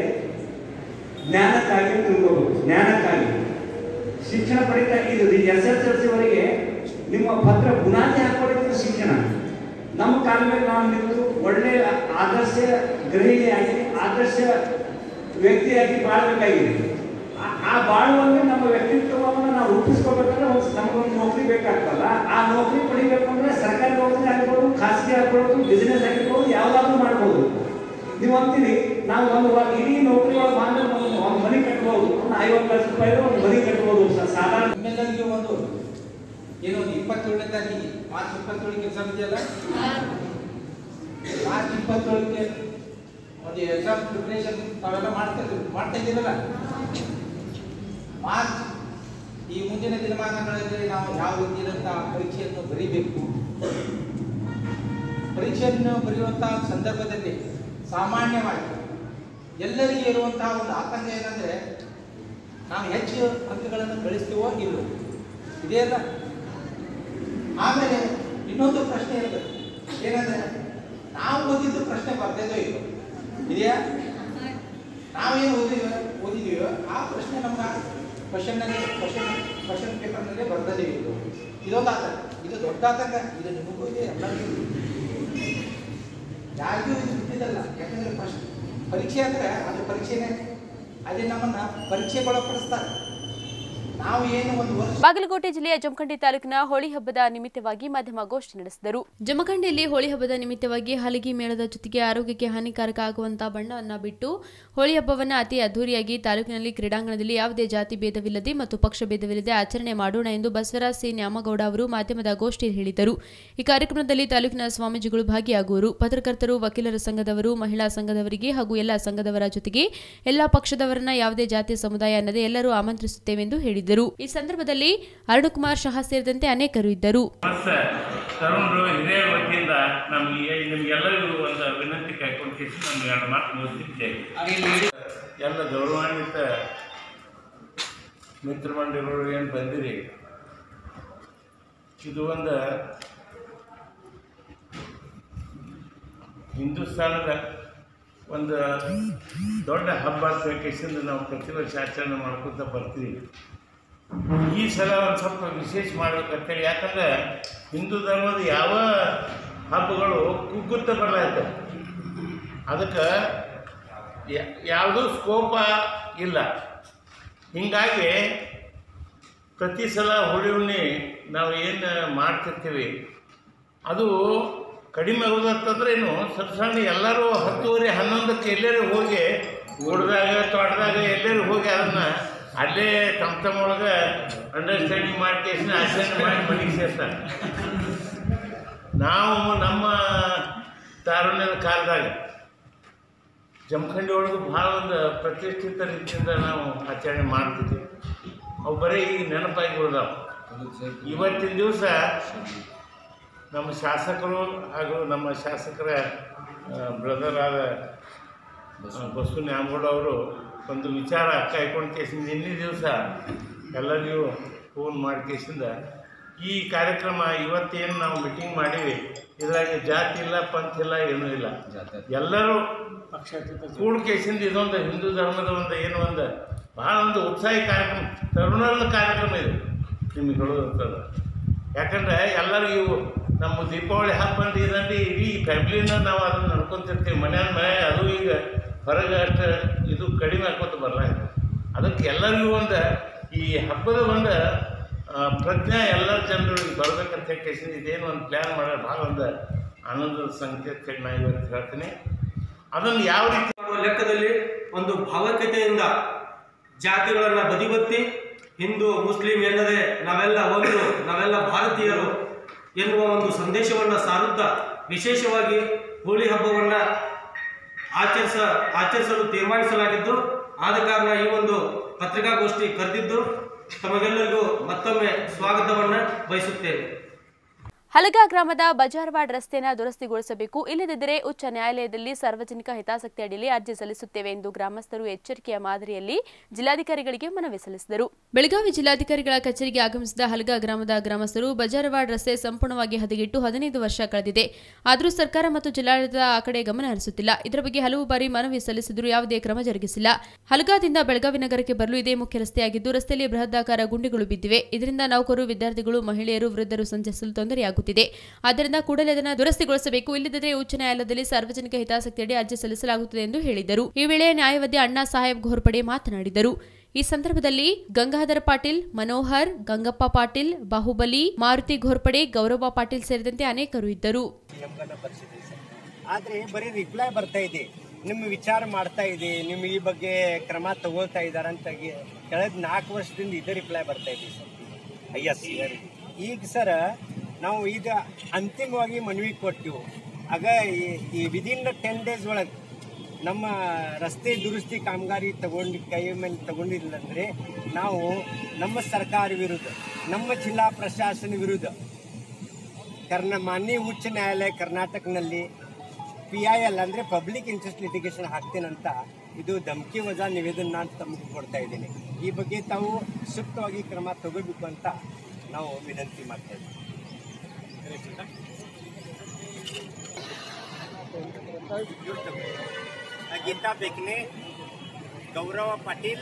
ಜ್ಞಾನಕ್ಕಾಗಿ ತಿಳ್ಕೋಬೇಕು ಜ್ಞಾನಕ್ಕಾಗಿ ಶಿಕ್ಷಣ ಪಡಿತಾ ಇದು ಎಸ್ ಎಸ್ ಎಲ್ ಸಿ ವರೆಗೆ ನಿಮ್ಮ ಭದ್ರ ಬುನಾದಿ ಹಾಕೊಳ್ಳೋದು ಶಿಕ್ಷಣ ನಮ್ಮ ಕಾಲ ಮೇಲೆ ನಾವು ನಿಂತು ಒಳ್ಳೆ ಆದರ್ಶ ಗೃಹಿಣಿಯಾಗಿ ಆದರ್ಶ ವ್ಯಕ್ತಿಯಾಗಿ ಬಾಳಬೇಕಾಗಿದೆ ಆ- ಆ ಬಾಳುವಲ್ಲಿ ನಮ್ಮ ವ್ಯಕ್ತಿತ್ವವನ್ನು ನಾವು ರೂಪಿಸ್ಕೋಬೇಕಂದ್ರೆ ಒಂದು ನಮಗೊಂದು ನೌಕರಿ ಬೇಕಾಗ್ತಲ್ಲ ಆ ನೌಕರಿ ಪಡಿಬೇಕು ಅಂದ್ರೆ ಸರ್ಕಾರಿ ನೌಕರಿ ಆಗಿರ್ಬೋದು ಖಾಸಗಿ ಆಗಿರ್ಬೋದು ಬಿಸಿನೆಸ್ ಆಗಿರ್ಬೋದು ಯಾವ್ದಾದ್ರು ಮಾಡ್ಬೋದು ನೀವು ಅಂತೀರಿ ನಾವು ಒಂದು ವ- ಇಡೀ ನೌಕರಿ ಒಳಗೆ ಮಾಡಿದ್ರೆ ಒಂದು ಒಂದು ಮನೆ ಕಟ್ಬೋದು ಒಂದು ಐವತ್ತು ಲಕ್ಷ ರೂಪಾಯಿ ಒಂದು ಮನೆ ಕಟ್ಬೋದು ಸ- ಸಾಧಾರಣ ನಿಮ್ಮೆಲ್ಲರಿಗೂ ಒಂದು ಏನೋ ಒಂದು ಇಪ್ಪತ್ತೇಳನೇ ತಾರೀಕಿಗೆ ಮಾರ್ಚ್ ಇಪ್ಪತ್ತೇಳಕ್ಕೆ ಎಕ್ಸಾಮ್ ಇದೆಯಲ್ಲ ಮಾರ್ಚ್ ಇಪ್ಪತ್ತೇಳಕ್ಕೆ ಒಂದು ಎಕ್ಸಾಮ್ ಪ್ರಿಪ್ರೇಷನ್ ತಾವೆಲ್ಲ ಮಾಡ್ತಾ ಮಾಡ್ತಾ ಇದ್ದೀರಲ್ಲ ಮಾರ್ಚ್ ಈ ಮುಂದಿನ ದಿನಮಾನಗಳಲ್ಲಿ ನಾವು ಯಾವ ರೀತಿಯಾದಂತಹ ಪರೀಕ್ಷೆಯನ್ನು ಬರೀಬೇಕು ಪರೀಕ್ಷೆಯನ್ನು ಬರೆಯುವಂತಹ ಸಂದರ್ಭದಲ್ಲಿ ಸಾಮಾನ್ಯವಾಗಿ ಎಲ್ಲರಿಗೆ ಇರುವಂತಹ ಒಂದು ಆತಂಕ ಏನಂದ್ರೆ ನಾವು ಹೆಚ್ಚು ಅಂಕಗಳನ್ನು ಗಳಿಸ್ತೀವೋ ಇಲ್ಲವೋ ಇದೇ ಅಲ್ಲ ಆಮೇಲೆ ಇನ್ನೊಂದು ಪ್ರಶ್ನೆ ಇರಬೇಕು ಏನಂದ್ರೆ ನಾವು ಓದಿದ್ದು ಪ್ರಶ್ನೆ ಬರ್ತಿದ್ದೋ ಇಲ್ಲೋ ಇದೆಯಾ ನಾವೇನು ಓದಿದೀವ ಓದಿದೀವೋ ಆ ಪ್ರಶ್ನೆ ನಮ್ಗೆ ಕ್ವಶನ್ನಲ್ಲಿ ಕ್ವಶನ್ ಕ್ವಶನ್ ಪೇಪರ್ನಲ್ಲೇ ಬರ್ದದೇ ಇತ್ತು ಇದೊಂದು ಆತಂಕ ಇದು ದೊಡ್ಡ ಆತಂಕ ಇದು ನಿಮಗೂ ಇದೆ ಎಲ್ಲರಿಗೂ ಇದೆ. ಯಾರಿಗೂ ಇದು ಬಿಟ್ಟಿದ್ದಲ್ಲ ಯಾಕಂದ್ರೆ ಫಸ್ಟ್ ಪರೀಕ್ಷೆ ಅಂದ್ರೆ ಅದು ಪರೀಕ್ಷೆನೇ ಅದೇ ನಮ್ಮನ್ನ ಪರೀಕ್ಷೆಗೊಳಪಡಿಸ್ತಾರೆ ನಾವು ಏನು ಒಂದು ವರ್ಷ ಬಾಗಲಕೋಟೆ ಜಿಲ್ಲೆಯ ಜಮಖಂಡಿ ತಾಲೂಕಿನ ಹೋಳಿ ಹಬ್ಬದ ನಿಮಿತ್ತವಾಗಿ ಮಾಧ್ಯಮ ಗೋಷ್ಠಿ ನಡೆಸಿದರು ಜಮಖಂಡಿಯಲ್ಲಿ ಹೋಳಿ ಹಬ್ಬದ ನಿಮಿತ್ತವಾಗಿ ಹಲಗಿ ಮೇಳದ ಜೊತೆಗೆ ಆರೋಗ್ಯಕ್ಕೆ ಹಾನಿಕಾರಕ ಆಗುವಂತಹ ಬಣ್ಣವನ್ನ ಬಿಟ್ಟು ಹೋಳಿ ಹಬ್ಬವನ್ನ ಅತಿ ಅದ್ದೂರಿಯಾಗಿ ತಾಲೂಕಿನಲ್ಲಿ ಕ್ರೀಡಾಂಗಣದಲ್ಲಿ ಯಾವುದೇ ಜಾತಿ ಭೇದವಿಲ್ಲದೆ ಮತ್ತು ಪಕ್ಷ ಭೇದವಿಲ್ಲದೆ ಆಚರಣೆ ಮಾಡೋಣ ಎಂದು ಬಸವರಾಜ್ ಸಿ ನ್ಯಾಮಗೌಡ ಅವರು ಮಾಧ್ಯಮದ ಗೋಷ್ಠಿಯಲ್ಲಿ ಹೇಳಿದರು ಈ ಕಾರ್ಯಕ್ರಮದಲ್ಲಿ ತಾಲೂಕಿನ ಸ್ವಾಮೀಜಿಗಳು ಭಾಗಿಯಾಗುವರು ಪತ್ರಕರ್ತರು ವಕೀಲರ ಸಂಘದವರು ಮಹಿಳಾ ಸಂಘದವರಿಗೆ ಹಾಗೂ ಎಲ್ಲ ಸಂಘದವರ ಜೊತೆಗೆ ಎಲ್ಲಾ ಪಕ್ಷದವರನ್ನ ಯಾವುದೇ ಜಾತಿ ಸಮುದಾಯ ಅನ್ನದೇ ಎಲ್ಲರೂ ಆಮಂತ್ರಿಸುತ್ತೇವೆ ಎಂದು ಹೇಳಿದರು ಈ ಸಂದರ್ಭದಲ್ಲಿ ಅರುಣಕುಮಾರ್ ಶಹಾ ಸೇರಿದಂತೆ ಅನೇಕರು ಇದ್ದರು ಮತ್ತು ತರುಣರು ಹಿರಿಯರ ವತಿಯಿಂದ ನಮಗೆ ನಿಮಗೆಲ್ಲರಿಗೂ ಒಂದು ವಿನಂತಿ ಕಾಯ್ಕೊಂಡು ಕೇಸಿ ನಮ್ಗೆ ಎರಡು ಮಾತು ಮುಗಿಸಿದ್ದೇವೆ ಎಲ್ಲ ಗೌರವಾನ್ವಿತ ಮಿತ್ರ ಮಂಡಳಿಗಳು ಏನು ಬಂದಿರಿ ಇದು ಒಂದು ಹಿಂದೂಸ್ತಾನದ ಒಂದು ದೊಡ್ಡ ಹಬ್ಬ ಅಂತ ಕೇಸಿಂದ ನಾವು ಪ್ರತಿ ವರ್ಷ ಆಚರಣೆ ಮಾಡ್ಕೊತ ಬರ್ತೀವಿ ಈ ಸಲ ಒಂದು ಸ್ವಲ್ಪ ವಿಶೇಷ ಮಾಡ್ಬೇಕಂತೇಳಿ ಯಾಕಂದ್ರೆ ಹಿಂದೂ ಧರ್ಮದ ಯಾವ ಹಬ್ಬಗಳು ಕುಗ್ಗುತ್ತ ಬರಲಾಯ್ತು ಅದಕ್ಕೆ ಯಾವುದೂ ಸ್ಕೋಪ ಇಲ್ಲ ಹೀಗಾಗಿ ಪ್ರತಿ ಸಲ ಹೋಳಿ ಹುಣ್ಣಿ ನಾವು ಏನು ಮಾಡ್ತಿರ್ತೀವಿ ಅದು ಕಡಿಮೆ ಆಗೋದಂತಂದ್ರೆ ಏನು ಸಣ್ಣ ಸಣ್ಣ ಎಲ್ಲರೂ ಹತ್ತುವರೆ ಹನ್ನೊಂದಕ್ಕೆ ಎಲ್ಲರೂ ಹೋಗಿ ಓಡ್ದಾಗ ತೋಟದಾಗ ಎಲ್ಲರೂ ಹೋಗಿ ಅದನ್ನು ಅಲ್ಲೇ ತಮ್ಮ ತಮ್ಮ ಒಳಗೆ ಅಂಡರ್ಸ್ಟ್ಯಾಂಡಿಂಗ್ ಮಾಡಿ ಕೇಸಿನ ಆಚರಣೆ ಮಾಡಿ ಮನೆಗೆ ಸೇರ್ತಾರೆ ನಾವು ನಮ್ಮ ತಾರುಣ್ಯದ ಕಾಲದಾಗ ಜಮಖಂಡಿ ಒಳಗೆ ಭಾಳ ಒಂದು ಪ್ರತಿಷ್ಠಿತ ರೀತಿಯಿಂದ ನಾವು ಆಚರಣೆ ಮಾಡ್ತಿದ್ವಿ ಅವು ಬರೀ ಈಗ ನೆನಪಾಗಿ ಉಳಿದಾವೆ ಇವತ್ತಿನ ದಿವಸ ನಮ್ಮ ಶಾಸಕರು ಹಾಗೂ ನಮ್ಮ ಶಾಸಕರ ಬ್ರದರ್ ಆದ ಆ, ಬಸವ ನ್ಯಾಮಗೌಡ ಅವರು ಒಂದು ವಿಚಾರ ಕಾಯ್ಕೊಂಡು ಕೇಸಿಂದ ನಿನ್ನೆ ದಿವಸ ಎಲ್ಲರಿಗೂ ಫೋನ್ ಮಾಡಿ ಕೇಸಿಂದ ಈ ಕಾರ್ಯಕ್ರಮ ಇವತ್ತೇನು ನಾವು ಮೀಟಿಂಗ್ ಮಾಡೀವಿ ಇದ್ರಾಗ ಜಾತಿ ಇಲ್ಲ ಪಂಥ ಇಲ್ಲ ಏನೂ ಇಲ್ಲ ಎಲ್ಲರೂ ಕೂಡ್ ಕೇಸಿಂದ ಇದೊಂದು ಹಿಂದೂ ಧರ್ಮದ ಒಂದು ಏನು ಒಂದು ಭಾಳ ಒಂದು ಉತ್ಸಾಹಿ ಕಾರ್ಯಕ್ರಮ ತರುಣರ ಕಾರ್ಯಕ್ರಮ ಇದು ನಿಮಗೆ ಹೇಳೋದಂತಂದ್ರೆ ಯಾಕಂದ್ರೆ ಎಲ್ಲರೂ ಇವು ನಮ್ಮ ದೀಪಾವಳಿ ಹಬ್ಬ ಅಂತ ಇದಂದ್ರೆ ಇಡೀ ಫ್ಯಾಮಿಲಿನ ನಾವು ಅದನ್ನು ನಡ್ಕೊತಿರ್ತೀವಿ ಮನ್ಯಾಗ ಮನೆ ಅದು ಈಗ ಹೊರಗೆ ಅಷ್ಟು ಇದು ಕಡಿಮೆ ಹಾಕೋತ ಬರಲ್ಲ ಇದು. ಅದಕ್ಕೆ ಎಲ್ಲರಿಗೂ ಒಂದು ಈ ಹಬ್ಬದ ಒಂದು ಆ, ಪ್ರಜ್ಞೆ ಎಲ್ಲ ಜನರು ಈಗ ಬರ್ಬೇಕಂತ ಕೇಸಿ ಇದೇನು ಒಂದು ಪ್ಲ್ಯಾನ್ ಮಾಡೋದು ಭಾಳ ಒಂದು ಆನಂದದ ಸಂಗತಿ ಅಂತ ಹೇಳಿ ನಾನು ಇವತ್ತು ಹೇಳ್ತೀನಿ ಅದನ್ನು ಯಾವ ರೀತಿ ಮಾಡುವ ಲೆಕ್ಕದಲ್ಲಿ ಒಂದು ಭಾವೈಕ್ಯತೆಯಿಂದ ಜಾತಿಗಳನ್ನು ಬದಿಗೊತ್ತಿ ಹಿಂದೂ ಮುಸ್ಲಿಂ ಎನ್ನದೆ ನಾವೆಲ್ಲ ಒಂದು ನಾವೆಲ್ಲ ಭಾರತೀಯರು ಎನ್ನುವ ಒಂದು ಸಂದೇಶವನ್ನು ಸಾರುತ್ತಾ ವಿಶೇಷವಾಗಿ ಹೋಳಿ ಹಬ್ಬವನ್ನು ಆಚರಿಸ ಆಚರಿಸಲು ತೀರ್ಮಾನಿಸಲಾಗಿದ್ದು ಆದ ಕಾರಣ ಈ ಒಂದು ಪತ್ರಿಕಾಗೋಷ್ಠಿ ಕರೆದಿದ್ದು ತಮಗೆಲ್ಲರಿಗೂ ಮತ್ತೊಮ್ಮೆ ಸ್ವಾಗತವನ್ನು ಬಯಸುತ್ತೇನೆ ಹಲಗಾ ಗ್ರಾಮದ ಬಜಾರ್ವಾಡ್ ರಸ್ತೆಯನ್ನು ದುರಸ್ತಿಗೊಳಿಸಬೇಕು ಇಲ್ಲದಿದ್ದರೆ ಉಚ್ಚ ನ್ಯಾಯಾಲಯದಲ್ಲಿ ಸಾರ್ವಜನಿಕ ಹಿತಾಸಕ್ತಿ ಅಡಿಯಲ್ಲಿ ಅರ್ಜಿ ಸಲ್ಲಿಸುತ್ತೇವೆ ಎಂದು ಗ್ರಾಮಸ್ಥರು ಎಚ್ಚರಿಕೆಯ ಮಾದರಿಯಲ್ಲಿ ಜಿಲ್ಲಾಧಿಕಾರಿಗಳಿಗೆ ಮನವಿ ಸಲ್ಲಿಸಿದರು ಬೆಳಗಾವಿ ಜಿಲ್ಲಾಧಿಕಾರಿಗಳ ಕಚೇರಿಗೆ ಆಗಮಿಸಿದ ಹಲಗಾ ಗ್ರಾಮದ ಗ್ರಾಮಸ್ಥರು ಬಜಾರ್ವಾಡ್ ರಸ್ತೆ ಸಂಪೂರ್ಣವಾಗಿ ಹದಗೆಟ್ಟು ಹದಿನೈದು ವರ್ಷ ಕಳೆದಿದೆ ಆದರೂ ಸರ್ಕಾರ ಮತ್ತು ಜಿಲ್ಲಾಡಳಿತ ಆ ಕಡೆ ಗಮನ ಹರಿಸುತ್ತಿಲ್ಲ ಇದರ ಬಗ್ಗೆ ಹಲವು ಬಾರಿ ಮನವಿ ಸಲ್ಲಿಸಿದರೂ ಯಾವುದೇ ಕ್ರಮ ಜರುಗಿಸಿಲ್ಲ ಹಲಗಾದಿಂದ ಬೆಳಗಾವಿ ನಗರಕ್ಕೆ ಬರಲು ಇದೇ ಮುಖ್ಯ ರಸ್ತೆಯಾಗಿದ್ದು ರಸ್ತೆಯಲ್ಲಿ ಬೃಹದಾಕಾರ ಗುಂಡಿಗಳು ಬಿದ್ದಿವೆ ಇದರಿಂದ ನೌಕರು ವಿದ್ಯಾರ್ಥಿಗಳು ಮಹಿಳೆಯರು ವೃದ್ಧರು ಸಂಚರಿಸಲು ತೊಂದರೆಯಾಗುತ್ತಿದೆ ಆದ್ದರಿಂದ ಕೂಡಲೇ ಅದನ್ನು ದುರಸ್ತಿಗೊಳಿಸಬೇಕು ಇಲ್ಲದಿದ್ದರೆ ಉಚ್ಚ ನ್ಯಾಯಾಲಯದಲ್ಲಿ ಸಾರ್ವಜನಿಕ ಹಿತಾಸಕ್ತಿಯಡಿ ಅರ್ಜಿ ಸಲ್ಲಿಸಲಾಗುತ್ತದೆ ಎಂದು ಹೇಳಿದರು ಈ ವೇಳೆ ನ್ಯಾಯವಾದಿ ಅಣ್ಣಾ ಸಾಹೇಬ್ ಘೋರ್ಪಡೆ ಮಾತನಾಡಿದರು ಈ ಸಂದರ್ಭದಲ್ಲಿ ಗಂಗಾಧರ ಪಾಟೀಲ್ ಮನೋಹರ್ ಗಂಗಪ್ಪ ಪಾಟೀಲ್ ಬಾಹುಬಲಿ ಮಾರುತಿ ಘೋರ್ಪಡೆ ಗೌರವ ಪಾಟೀಲ್ ಸೇರಿದಂತೆ ಅನೇಕರು ಇದ್ದರು ಆದ್ರೆ ಬರೀ ರಿಪ್ಲೈ ಬರ್ತಾ ಇದೆ ನಿಮ್ಮ ವಿಚಾರ ಮಾಡ್ತಾ ಇದೆ ನಿಮ್ಮ ಈ ಬಗ್ಗೆ ಕ್ರಮ ತಗೋತಾ ಇದಾರೆ ಅಂತ ಗಿ- ಕಳೆದ ನಾಲ್ಕು ವರ್ಷದಿಂದ ಇದೇ ರಿಪ್ಲೈ ಬರ್ತಾ ಇದೆ ಸರ್ ಎಸ್ ಈಗ ಸರ್ ನಾವು ಈಗ ಅಂತಿಮವಾಗಿ ಮನವಿ ಕೊಟ್ಟಿವು ಆಗ ಈ- ಈ ವಿದಿನ್ ಟೆನ್ ಡೇಸ್ ಒಳಗೆ ನಮ್ಮ ರಸ್ತೆ ದುರಸ್ತಿ ಕಾಮಗಾರಿ ತಗೊಂಡು ಕೈ ಮೇಲೆ ತಗೊಂಡಿಲ್ಲ ಅಂದ್ರೆ ನಾವು ನಮ್ಮ ಸರ್ಕಾರ ವಿರುದ್ಧ ನಮ್ಮ ಜಿಲ್ಲಾ ಪ್ರಶಾಸನ ವಿರುದ್ಧ ಕರ್ನ ಮಾನ್ಯ ಉಚ್ಚ ನ್ಯಾಯಾಲಯ ಕರ್ನಾಟಕನಲ್ಲಿ ಪಿ ಐ ಎಲ್ ಅಂದರೆ ಪಬ್ಲಿಕ್ ಇಂಟ್ರೆಸ್ಟ್ ಲಿಟಿಗೇಷನ್ ಹಾಕ್ತೇನಂತ ಇದು ಧಮಕಿ ವಜಾ ನಿವೇದನ ನಾನು ತಮಗೆ ಕೊಡ್ತಾ ಇದ್ದೀನಿ ಈ ಬಗ್ಗೆ ತಾವು ಸೂಕ್ತವಾಗಿ ಕ್ರಮ ತಗೋಬೇಕು ಅಂತ ನಾವು ವಿನಂತಿ ಮಾಡ್ತಾ ಇದ್ದೀವಿ ಗೀತಾ ಬೇಕ್ನೆ ಗೌರವ ಪಾಟೀಲ್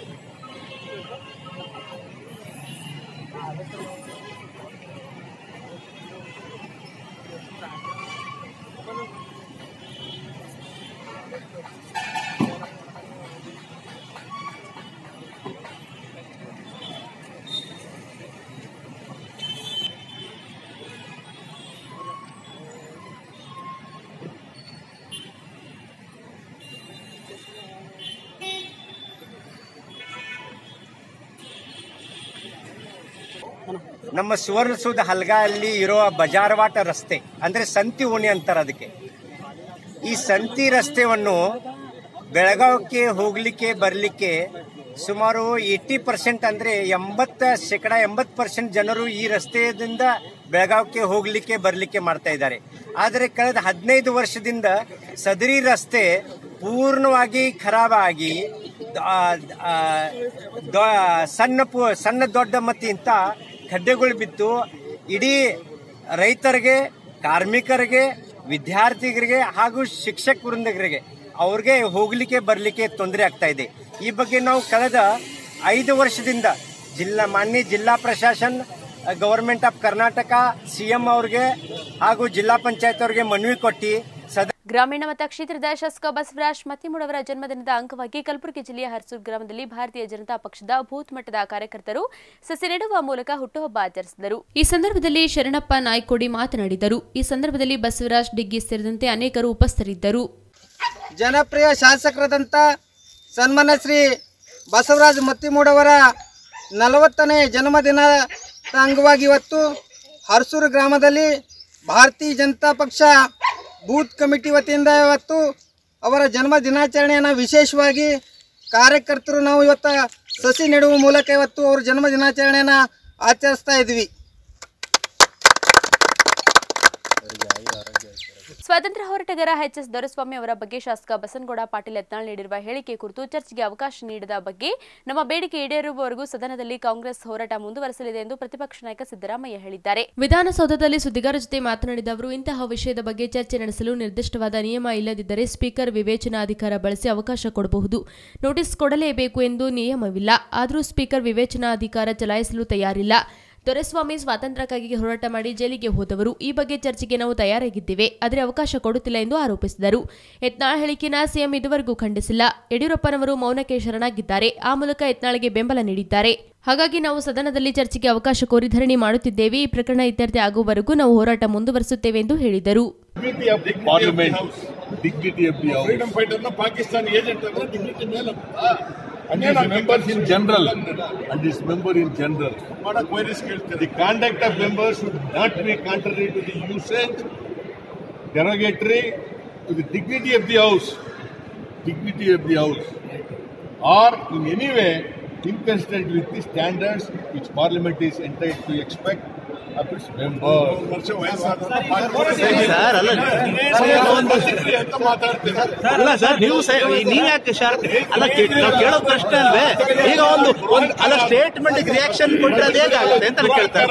ನಮ್ಮ ಸುವರ್ಣಸೌಧ ಹಲ್ಗ ಅಲ್ಲಿ ಇರೋ ಬಜಾರವಾಟ ರಸ್ತೆ ಅಂದ್ರೆ ಸಂತಿ ಓಣಿ ಅಂತಾರೆ ಅದಕ್ಕೆ ಈ ಸಂತಿ ರಸ್ತೆಯನ್ನು ಬೆಳಗಾವಕ್ಕೆ ಹೋಗ್ಲಿಕ್ಕೆ ಬರಲಿಕ್ಕೆ ಸುಮಾರು ಏಯ್ಟಿ ಪರ್ಸೆಂಟ್ ಅಂದ್ರೆ ಎಂಬತ್ತ ಶೇಕಡ ಎಂಬತ್ತು ಪರ್ಸೆಂಟ್ ಜನರು ಈ ರಸ್ತೆಯಿಂದ ಬೆಳಗಾವಕ್ಕೆ ಹೋಗ್ಲಿಕ್ಕೆ ಬರಲಿಕ್ಕೆ ಮಾಡ್ತಾ ಇದ್ದಾರೆ ಆದರೆ ಕಳೆದ ಹದಿನೈದು ವರ್ಷದಿಂದ ಸದರಿ ರಸ್ತೆ ಪೂರ್ಣವಾಗಿ ಖರಾಬಾಗಿ ಆ, ಆ, ದೊ- ಸಣ್ಣ ಪು ಸಣ್ಣ ದೊಡ್ಡ ಮತ್ತಿಂತ ಖಡ್ಡೆಗಳು ಬಿದ್ದು ಇಡೀ ರೈತರಿಗೆ ಕಾರ್ಮಿಕರಿಗೆ ವಿದ್ಯಾರ್ಥಿಗಳಿಗೆ ಹಾಗೂ ಶಿಕ್ಷಕ ವೃಂದಗಳಿಗೆ ಅವ್ರಿಗೆ ಹೋಗ್ಲಿಕ್ಕೆ ಬರಲಿಕ್ಕೆ ತೊಂದರೆ ಆಗ್ತಾ ಇದೆ ಈ ಬಗ್ಗೆ ನಾವು ಕಳೆದ ಐದು ವರ್ಷದಿಂದ ಜಿಲ್ಲಾ ಮಾನ್ಯ ಜಿಲ್ಲಾ ಪ್ರಶಾಸನ್ ಗವರ್ಮೆಂಟ್ ಆಫ್ ಕರ್ನಾಟಕ ಸಿಎಂ ಅವ್ರಿಗೆ ಹಾಗೂ ಜಿಲ್ಲಾ ಪಂಚಾಯತ್ ಅವ್ರಿಗೆ ಮನವಿ ಕೊಟ್ಟು ಸದ ಗ್ರಾಮೀಣ ಮತ ಕ್ಷೇತ್ರದ ಶಾಸಕ ಬಸವರಾಜ್ ಮತ್ತಿಮೂಡವರ ಜನ್ಮದಿನದ ಅಂಗವಾಗಿ ಕಲಬುರಗಿ ಜಿಲ್ಲೆಯ ಹರ್ಸೂರ್ ಗ್ರಾಮದಲ್ಲಿ ಭಾರತೀಯ ಜನತಾ ಪಕ್ಷದ ಬೂತ್ ಮಟ್ಟದ ಕಾರ್ಯಕರ್ತರು ಸಸಿ ನೆಡುವ ಮೂಲಕ ಹುಟ್ಟುಹಬ್ಬ ಆಚರಿಸಿದರು ಈ ಸಂದರ್ಭದಲ್ಲಿ ಶರಣಪ್ಪ ನಾಯ್ಕೋಡಿ ಮಾತನಾಡಿದರು ಈ ಸಂದರ್ಭದಲ್ಲಿ ಬಸವರಾಜ್ ಡಿಗ್ಗಿ ಸೇರಿದಂತೆ ಅನೇಕರು ಉಪಸ್ಥಿತರಿದ್ದರು ಜನಪ್ರಿಯ ಶಾಸಕರಾದಂಥ ಸನ್ಮಾನ್ಯ ಶ್ರೀ ಬಸವರಾಜ ಮತ್ತಿಮೂಡವರ ನಲವತ್ತನೇ ಜನ್ಮದಿನದ ಅಂಗವಾಗಿ ಇವತ್ತು ಹರ್ಸೂರು ಗ್ರಾಮದಲ್ಲಿ ಭಾರತೀಯ ಜನತಾ ಪಕ್ಷ ಬೂತ್ ಕಮಿಟಿ ವತಿಯಿಂದ ಇವತ್ತು ಅವರ ಜನ್ಮ ದಿನಾಚರಣೆಯನ್ನು ವಿಶೇಷವಾಗಿ ಕಾರ್ಯಕರ್ತರು ನಾವು ಇವತ್ತು ಸಸಿ ನೆಡುವ ಮೂಲಕ ಇವತ್ತು ಅವ್ರ ಜನ್ಮ ದಿನಾಚರಣೆಯನ್ನು ಆಚರಿಸ್ತಾ ಇದ್ವಿ ಸ್ವಾತಂತ್ರ್ಯ ಹೋರಾಟಗಾರ ಎಚ್ ಎಸ್ ದೊರೆಸ್ವಾಮಿ ಅವರ ಬಗ್ಗೆ ಶಾಸಕ ಬಸನಗೌಡ ಪಾಟೀಲ್ ಯತ್ನಾಳ್ ನೀಡಿರುವ ಹೇಳಿಕೆ ಕುರಿತು ಚರ್ಚೆಗೆ ಅವಕಾಶ ನೀಡಿದ ಬಗ್ಗೆ ನಮ್ಮ ಬೇಡಿಕೆ ಈಡೇರುವವರೆಗೂ ಸದನದಲ್ಲಿ ಕಾಂಗ್ರೆಸ್ ಹೋರಾಟ ಮುಂದುವರೆಸಲಿದೆ ಎಂದು ಪ್ರತಿಪಕ್ಷ ನಾಯಕ ಸಿದ್ದರಾಮಯ್ಯ ಹೇಳಿದ್ದಾರೆ ವಿಧಾನಸೌಧದಲ್ಲಿ ಸುದ್ದಿಗಾರರ ಜೊತೆ ಮಾತನಾಡಿದ ಅವರು ಇಂತಹ ವಿಷಯದ ಬಗ್ಗೆ ಚರ್ಚೆ ನಡೆಸಲು ನಿರ್ದಿಷ್ಟವಾದ ನಿಯಮ ಇಲ್ಲದಿದ್ದರೆ ಸ್ಪೀಕರ್ ವಿವೇಚನಾಧಿಕಾರ ಬಳಸಿ ಅವಕಾಶ ಕೊಡಬಹುದು ನೋಟಿಸ್ ಕೊಡಲೇಬೇಕು ಎಂದು ನಿಯಮವಿಲ್ಲ ಆದರೂ ಸ್ಪೀಕರ್ ವಿವೇಚನಾಧಿಕಾರ ಚಲಾಯಿಸಲು ತಯಾರಿಲ್ಲ ದೊರೆಸ್ವಾಮಿ ಸ್ವಾತಂತ್ರ್ಯಕ್ಕಾಗಿ ಹೋರಾಟ ಮಾಡಿ ಜೈಲಿಗೆ ಹೋದವರು ಈ ಬಗ್ಗೆ ಚರ್ಚೆಗೆ ನಾವು ತಯಾರಾಗಿದ್ದೇವೆ ಆದರೆ ಅವಕಾಶ ಕೊಡುತ್ತಿಲ್ಲ ಎಂದು ಆರೋಪಿಸಿದರು ಯತ್ನಾಳ್ ಹೇಳಿಕೆನ ಸಿಎಂ ಇದುವರೆಗೂ ಖಂಡಿಸಿಲ್ಲ ಯಡಿಯೂರಪ್ಪನವರು ಮೌನಕ್ಕೆ ಶರಣಾಗಿದ್ದಾರೆ ಆ ಮೂಲಕ ಯತ್ನಾಳ್ಗೆ ಬೆಂಬಲ ನೀಡಿದ್ದಾರೆ ಹಾಗಾಗಿ ನಾವು ಸದನದಲ್ಲಿ ಚರ್ಚೆಗೆ ಅವಕಾಶ ಕೋರಿ ಧರಣಿ ಮಾಡುತ್ತಿದ್ದೇವೆ ಈ ಪ್ರಕರಣ ಇತ್ಯರ್ಥ ಆಗುವವರೆಗೂ ನಾವು ಹೋರಾಟ ಮುಂದುವರಿಸುತ್ತೇವೆ ಎಂದು ಹೇಳಿದರು dignity of the parliament, dignity of the house. Freedom fighter ನ ಪಾಕಿಸ್ತಾನ ಏಜೆಂಟ್ ಅಂದ್ರೆ ಡಿಗ್ನಿಟಿ ಮೇಲೆ And his members in general, and his member in general. ಮಾಡಕ್ ವೈರಸ್ ಕೇಳ್ತಾರೆ The conduct of members should not be contrary to the usage, derogatory to the dignity of the house, dignity of the house, or in any way inconsistent with the standards which parliament is entitled to expect of its members. ವರ್ಷ ವಯಸ್ಸಾದ sir, ಅಲ್ಲ, ಅಂತ ಮಾತಾಡ್ತೇವೆ ಅಲ್ಲ sir ನೀವು ನೀವ್ ಯಾಕೆ sharp ಅಲ್ಲ ಕೇ- ನಾವು ಕೇಳೋ ಪ್ರಶ್ನೆ ಅಲ್ವೇ ಈಗ ಒಂದು ಒಂದು ಅಲ್ಲ ಸ್ಟೇಟ್ಮೆಂಟ್ ರಿಯಾಕ್ಷನ್ ಕೊಟ್ಟರೆ ಅದು ಹೇಗಾಗುತ್ತೆ ಅಂತ ಕೇಳ್ತಾರೆ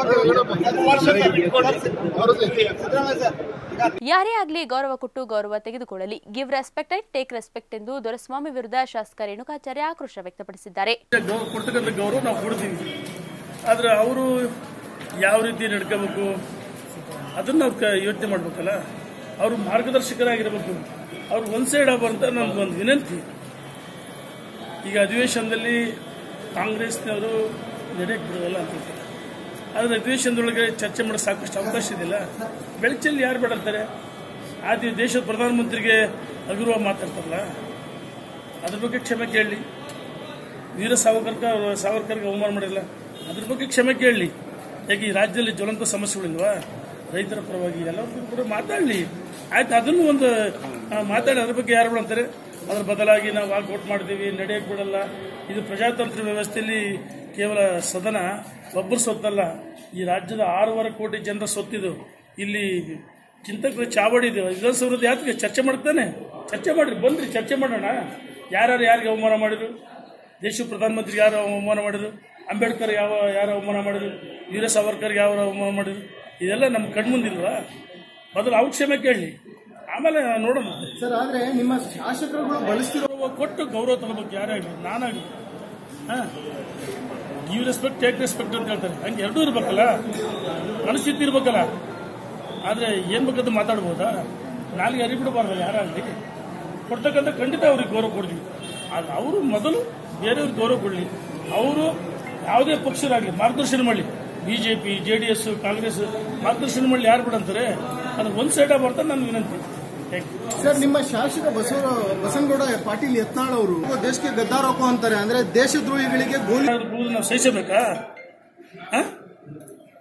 ಯಾರೇ ಆಗಲಿ ಗೌರವ ಕೊಟ್ಟು ಗೌರವ ತೆಗೆದುಕೊಳ್ಳಲಿ give respect and take respect ಎಂದು ದೊರೆಸ್ವಾಮಿ ವಿರುದ್ಧ ಶಾಸಕ ರೇಣುಕಾಚಾರ್ಯ ಆಕ್ರೋಶ ವ್ಯಕ್ತಪಡಿಸಿದ್ದಾರೆ ಗೌರವ ಕೊಡ್ತಕ್ಕಂಥ ಗೌರವ ನಾವು ಕೊಡ್ತೀವಿ ಆದ್ರೆ ಅವರು ಯಾವ ರೀತಿ ನಡ್ಕೋಬೇಕು ಅದನ್ನ ನಾವು ಕ- ಯೋಚನೆ ಮಾಡ್ಬೇಕಲ್ಲ ಅವರು ಮಾರ್ಗದರ್ಶಕರಾಗಿರ್ಬೇಕು ಅವ್ರು ಒಂದ್ ಸೈಡ್ ಅಂತ ನಮ್ಗೆ ಒಂದು ವಿನಂತಿ ಈಗ ಅಧಿವೇಶನದಲ್ಲಿ ಕಾಂಗ್ರೆಸ್ನವರು ನಡೆಯಕ್ಕೆ ಬಿಡೋಲ್ಲ ಅಂತ ಹೇಳ್ತಾರೆ ಆದ್ರೆ ಅಧಿವೇಶನದೊಳಗೆ ಚರ್ಚೆ ಮಾಡೋ ಸಾಕಷ್ಟು ಅವಕಾಶ ಇದೆಯಲ್ಲ ಬೆಳಚಲ್ಲಿ ಯಾರು ಬೇಡಂತಾರೆ ಆದಿ ದೇಶದ ಪ್ರಧಾನಮಂತ್ರಿಗೆ ಅಗೌರವ ಮಾತಾಡ್ತಾರಲ್ಲ ಅದ್ರ ಬಗ್ಗೆ ಕ್ಷಮೆ ಕೇಳಲಿ ವೀರ ಸಾವರ್ಕರ್ ಸಾವರ್ಕರ್ಗೆ ಅವಮಾನ ಮಾಡಿಲ್ಲ ಅದ್ರ ಬಗ್ಗೆ ಕ್ಷಮೆ ಕೇಳಲಿ ಯಾಕೆ ಈ ರಾಜ್ಯದಲ್ಲಿ ಜ್ವಲಂತ ಸಮಸ್ಯೆಗಳಿಲ್ವಾ ರೈತರ ಪರವಾಗಿ ಎಲ್ಲರಿಗೂ ಕೂಡ ಮಾತಾಡಲಿ ಆಯ್ತು ಅದನ್ನು ಒಂದು ಆ, ಮಾತಾಡಿ ಅದ್ರ ಬಗ್ಗೆ ಯಾರು ಅಂತಾರೆ ಅದ್ರ ಬದಲಾಗಿ ನಾವು ವಾಕೌಟ್ ಮಾಡ್ತೀವಿ ನಡೆಯಕ್ಕೆ ಬಿಡಲ್ಲ ಇದು ಪ್ರಜಾತಂತ್ರ ವ್ಯವಸ್ಥೆಯಲ್ಲಿ ಕೇವಲ ಸದನ ಒಬ್ಬರು ಸೊತ್ತಲ್ಲ ಈ ರಾಜ್ಯದ ಆರೂವರೆ ಕೋಟಿ ಜನರ ಸೊತ್ತಿದು ಇಲ್ಲಿ ಚಿಂತಕರ ಚಾವಡಿ ಇದೆ ವಿಧಾನಸೌಧದ ಯಾತ್ರೆ ಚರ್ಚೆ ಮಾಡ್ತಾನೆ ಚರ್ಚೆ ಮಾಡ್ರಿ ಬಂದ್ರಿ ಚರ್ಚೆ ಮಾಡೋಣ ಯಾರ್ಯಾರು ಯಾರಿಗೆ ಅವಮಾನ ಮಾಡಿದ್ರು ದೇಶದ ಪ್ರಧಾನಮಂತ್ರಿಗೆ ಯಾರು ಅವಮಾನ ಮಾಡಿದ್ರು ಅಂಬೇಡ್ಕರ್ ಯಾವ ಯಾರು ಅವಮಾನ ಮಾಡಿದ್ರು ವೀರ ಸಾವರ್ಕರ್ಗೆ ಯಾವ ಅವಮಾನ ಮಾಡಿದ್ರು ಇದೆಲ್ಲ ನಮ್ಮ ಕಣ್ಮುಂದಿಲ್ವಾ ಮೊದಲು ಅವ್ರು ಕ್ಷಮೆ ಕೇಳಲಿ ಆಮೇಲೆ ನೋಡೋಣ ಸರ್ ಆದ್ರೆ ನಿಮ್ಮ ಶಾಸಕರುಗಳು ಬಳಸ್ತಿರೋ ಗೌರವ ಕೊಟ್ಟು ಗೌರವ ತಗೋಬೇಕು ಯಾರೇ ಆಗಲಿ ನಾನಾಗಲಿ ಹಾಂ ಗಿವ್ ರೆಸ್ಪೆಕ್ಟ್ ಟೇಕ್ ರೆಸ್ಪೆಕ್ಟ್ ಅಂತ ಹೇಳ್ತಾರೆ ಹಂಗೆ ಎರಡೂ ಇರ್ಬೇಕಲ್ಲ ಮನಸ್ಥಿತಿ ಇರ್ಬೇಕಲ್ಲ ಆದರೆ ಏನು ಬೇಕಂತ ಮಾತಾಡ್ಬೋದಾ ನಾಲ್ಗೆ ಅರಿಬಿಡಬಾರ್ದಲ್ಲ ಯಾರಾಗಲಿ ಕೊಡ್ತಕ್ಕಂಥ ಖಂಡಿತ ಅವ್ರಿಗೆ ಗೌರವ ಕೊಡ್ತೀವಿ ಆದ್ರೆ ಅವರು ಮೊದಲು ಬೇರೆಯವ್ರಿಗೆ ಗೌರವ ಕೊಡಲಿ ಅವರು ಯಾವುದೇ ಪಕ್ಷರಾಗಲಿ ಮಾರ್ಗದರ್ಶನ ಮಾಡಲಿ BJP J D S Congress ಮಾರ್ಗದರ್ಶನ ಮಾಡಲಿ ಯಾರು ಬಿಡಂತಾರೆ ಅದು ಒಂದು ಸೈಡ್ ಬರ್ತಾರೆ ನನ್ನ ವಿನಂತಿ ಥ್ಯಾಂಕ್ ಯು ಸರ್ ನಿಮ್ಮ ಶಾಸಕ ಬಸವ ಬಸನಗೌಡ ಪಾಟೀಲ್ ಯತ್ನಾಳ್ ಅವರು ದೇಶಕ್ಕೆ ಗದ್ದಾರೋಪ ಅಂತಾರೆ ಅಂದ್ರೆ ದೇಶದ್ರೋಹಿಗಳಿಗೆ ಗೋಲಿ ನಾವು ಸಹಿಸಬೇಕಾ ಹ?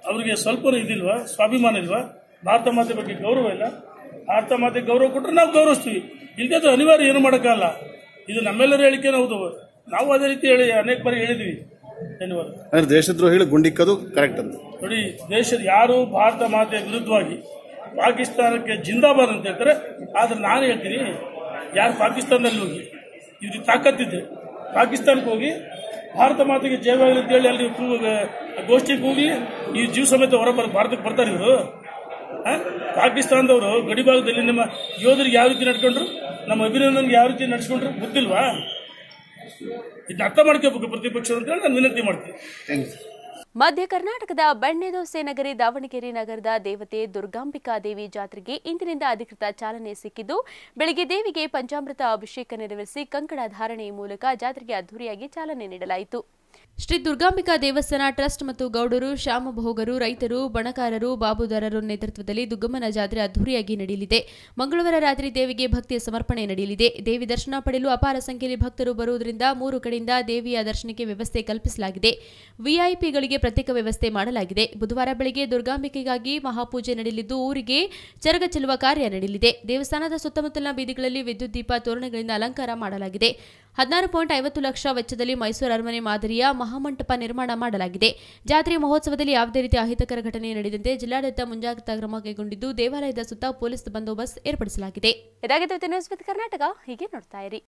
ಅವರಿಗೆ ಸ್ವಲ್ಪ ಇದಿಲ್ವಾ ಸ್ವಾಭಿಮಾನ ಇಲ್ವಾ ಭಾರತ ಮಾತೆ ಬಗ್ಗೆ ಗೌರವ ಇಲ್ಲ ಭಾರತ ಮಾತೆ ಗೌರವ ಕೊಟ್ಟರೆ ನಾವು ಗೌರವಿಸ್ತೀವಿ ಇಲ್ಲದೆ ಅನಿವಾರ್ಯ ಏನು ಮಾಡೋಕ್ಕಲ್ಲ ಇದು ನಮ್ಮೆಲ್ಲರ ಹೇಳಿಕೆನೇ ಹೌದು ನಾವು ಅದೇ ರೀತಿ ಹೇಳಿ ಅನೇಕ ಬಾರಿ ಹೇಳಿದ್ವಿ ಧನ್ಯವಾದ ಅಂದ್ರೆ ದೇಶದ್ರೋಹಿಗಳು ಗುಂಡಿಕ್ಕದು ಕರೆಕ್ಟ್ ಅಂತ ನೋಡಿ ದೇಶದ ಯಾರು ಭಾರತ ಮಾತೆಯ ವಿರುದ್ಧವಾಗಿ ಪಾಕಿಸ್ತಾನಕ್ಕೆ ಜಿಂದಾಬಾದ್ ಅಂತ ಹೇಳ್ತಾರೆ ಆದ್ರೆ ನಾನು ಹೇಳ್ತೀನಿ ಯಾರು ಪಾಕಿಸ್ತಾನದಲ್ಲಿ ಹೋಗಿ ಇವ್ರಿಗೆ ತಾಕತ್ತಿದೆ ಪಾಕಿಸ್ತಾನಕ್ಕೆ ಹೋಗಿ ಭಾರತ ಮಾತೆಗೆ ಜಯವಾಗಲಿ ಅಂತ ಹೇಳಿ ಅಲ್ಲಿ ಕೂ- ಗೋಷ್ಠಿಗೆ ಹೋಗಿ ಈ ಜೀವ ಸಮೇತ ಹೊರ ಬರ್ ಭಾರತಕ್ಕೆ ಬರ್ತಾರೆ ಇವರು ಆ? ಪಾಕಿಸ್ತಾನದವರು ಗಡಿಭಾಗದಲ್ಲಿ ನಮ್ಮ ಯೋಧರಿಗೆ ಯಾವ ರೀತಿ ನಡ್ಕೊಂಡ್ರು ನಮ್ಮ ಅಭಿನಂದನ್ಗೆ ಯಾವ ರೀತಿ ನಡ್ಸ್ಕೊಂಡ್ರು ಗೊತ್ತಿಲ್ವಾ ಇದನ್ನ ಅರ್ಥ ಮಾಡ್ಕೋಬೇಕು ಪ್ರತಿಪಕ್ಷ ಅಂತ ಹೇಳಿ ನಾನು ವಿನಂತಿ ಮಾಡ್ತೀನಿ ಮಧ್ಯ ಕರ್ನಾಟಕದ ಬೆಣ್ಣೆದೋಸೆ ನಗರಿ ದಾವಣಗೆರೆ ನಗರದ ದೇವತೆ ದುರ್ಗಾಂಬಿಕಾ ದೇವಿ ಜಾತ್ರೆಗೆ ಇಂದಿನಿಂದ ಅಧಿಕೃತ ಚಾಲನೆ ಸಿಕ್ಕಿದ್ದು ಬೆಳಗ್ಗೆ ದೇವಿಗೆ ಪಂಚಾಮೃತ ಅಭಿಷೇಕ ನೆರವೇರಿಸಿ ಕಂಕಣ ಧಾರಣೆ ಮೂಲಕ ಜಾತ್ರೆಗೆ ಅದ್ದೂರಿಯಾಗಿ ಚಾಲನೆ ನೀಡಲಾಯಿತು ಶ್ರೀ ದುರ್ಗಾಂಬಿಕಾ ದೇವಸ್ಥಾನ ಟ್ರಸ್ಟ್ ಮತ್ತು ಗೌಡರು ಶ್ಯಾಮಭೋಗರು ರೈತರು ಬಣಕಾರರು ಬಾಬುದಾರರ ನೇತೃತ್ವದಲ್ಲಿ ದುಗ್ಗಮ್ಮನ ಜಾತ್ರೆ ಅದ್ದೂರಿಯಾಗಿ ನಡೆಯಲಿದೆ ಮಂಗಳವಾರ ರಾತ್ರಿ ದೇವಿಗೆ ಭಕ್ತಿಯ ಸಮರ್ಪಣೆ ನಡೆಯಲಿದೆ ದೇವಿ ದರ್ಶನ ಪಡೆಯಲು ಅಪಾರ ಸಂಖ್ಯೆಯಲ್ಲಿ ಭಕ್ತರು ಬರುವುದರಿಂದ ಮೂರು ಕಡೆಯಿಂದ ದೇವಿಯ ದರ್ಶನಕ್ಕೆ ವ್ಯವಸ್ಥೆ ಕಲ್ಪಿಸಲಾಗಿದೆ ವಿಐಪಿಗಳಿಗೆ ಪ್ರತ್ಯೇಕ ವ್ಯವಸ್ಥೆ ಮಾಡಲಾಗಿದೆ ಬುಧವಾರ ಬೆಳಗ್ಗೆ ದುರ್ಗಾಂಬಿಕೆಗಾಗಿ ಮಹಾಪೂಜೆ ನಡೆಯಲಿದ್ದು ಊರಿಗೆ ಚರಗ ಚೆಲ್ಲುವ ಕಾರ್ಯ ನಡೆಯಲಿದೆ ದೇವಸ್ಥಾನದ ಸುತ್ತಮುತ್ತಲಿನ ಬೀದಿಗಳಲ್ಲಿ ವಿದ್ಯುತ್ ದೀಪ ತೋರಣಗಳಿಂದ ಅಲಂಕಾರ ಮಾಡಲಾಗಿದೆ ಹದಿನಾರು ಪಾಯಿಂಟ್ ಐವತ್ತು ಲಕ್ಷ ವೆಚ್ಚದಲ್ಲಿ ಮೈಸೂರು ಅರಮನೆ ಮಾದರಿಯ ಮಹಾಮಂಟಪ ನಿರ್ಮಾಣ ಮಾಡಲಾಗಿದೆ ಜಾತ್ರೆ ಮಹೋತ್ಸವದಲ್ಲಿ ಯಾವುದೇ ರೀತಿಯ ಅಹಿತಕರ ಘಟನೆ ನಡೆದಂತೆ ಜಿಲ್ಲಾಡಳಿತ ಮುಂಜಾಗ್ರತಾ ಕ್ರಮ ಕೈಗೊಂಡಿದ್ದು ದೇವಾಲಯದ ಸುತ್ತ ಪೊಲೀಸ್ ಬಂದೋಬಸ್ತ್ ಏರ್ಪಡಿಸಲಾಗಿದೆ ಇದಾಗಿತ್ತು ನ್ಯೂಸ್ ವಿತ್ ಕರ್ನಾಟಕ ಹೀಗೆ ನೋಡ್ತಾ ಇರಿ